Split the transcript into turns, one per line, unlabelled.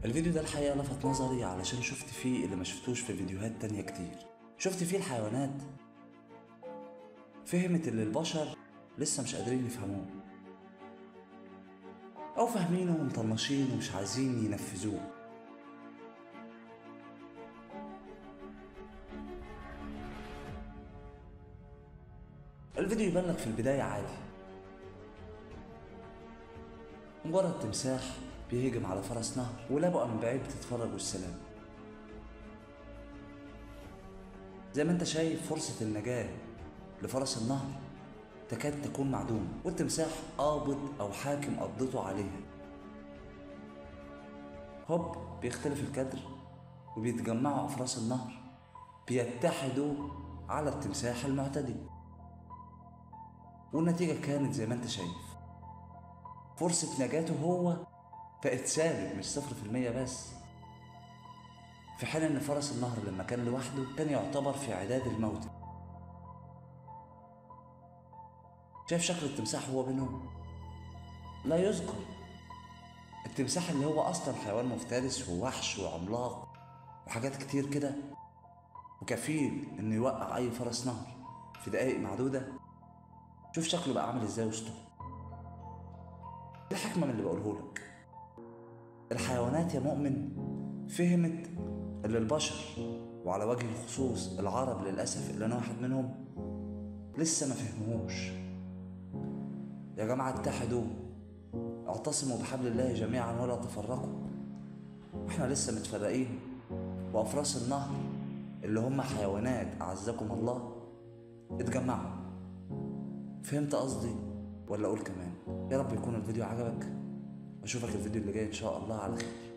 الفيديو ده الحقيقة لفت نظري علشان شفت فيه اللي ما شفتوش في فيديوهات تانية كتير شفت فيه الحيوانات فهمت اللي البشر لسه مش قادرين يفهموه أو فاهمينه ومطنشين ومش عايزين ينفذوه الفيديو يبان لك في البداية عادي مجرد تمساح بيهجم على فرس نهر ولابقى من بعيد بتتفرج والسلام زي ما انت شايف فرصة النجاة لفرس النهر تكاد تكون معدومة والتمساح قابض أو حاكم قبضته عليها هوب بيختلف الكادر وبيتجمعوا أفراس النهر بيتحدوا على التمساح المعتدي والنتيجة كانت زي ما انت شايف فرصة نجاته هو بقت سالب مش صفر في المية بس في حين ان فرس النهر لما كان لوحده كان يعتبر في عداد الموت شايف شكل التمساح وهو بينهم لا يذكر التمساح اللي هو اصلا حيوان مفترس ووحش وعملاق وحاجات كتير كده وكفيل انه يوقع اي فرس نهر في دقايق معدودة شوف شكله بقى عامل ازاي وسطه دي الحكمة من اللي بقوله لك الحيوانات يا مؤمن فهمت اللي البشر وعلى وجه الخصوص العرب للأسف اللي أنا واحد منهم لسه ما فهموهوش يا جماعة اتحدوا اعتصموا بحبل الله جميعا ولا تفرقوا واحنا لسه متفرقين وأفراس النهر اللي هم حيوانات أعزكم الله اتجمعوا فهمت قصدي ولا أقول كمان يا رب يكون الفيديو عجبك أشوفك الفيديو اللي جاي إن شاء الله على خير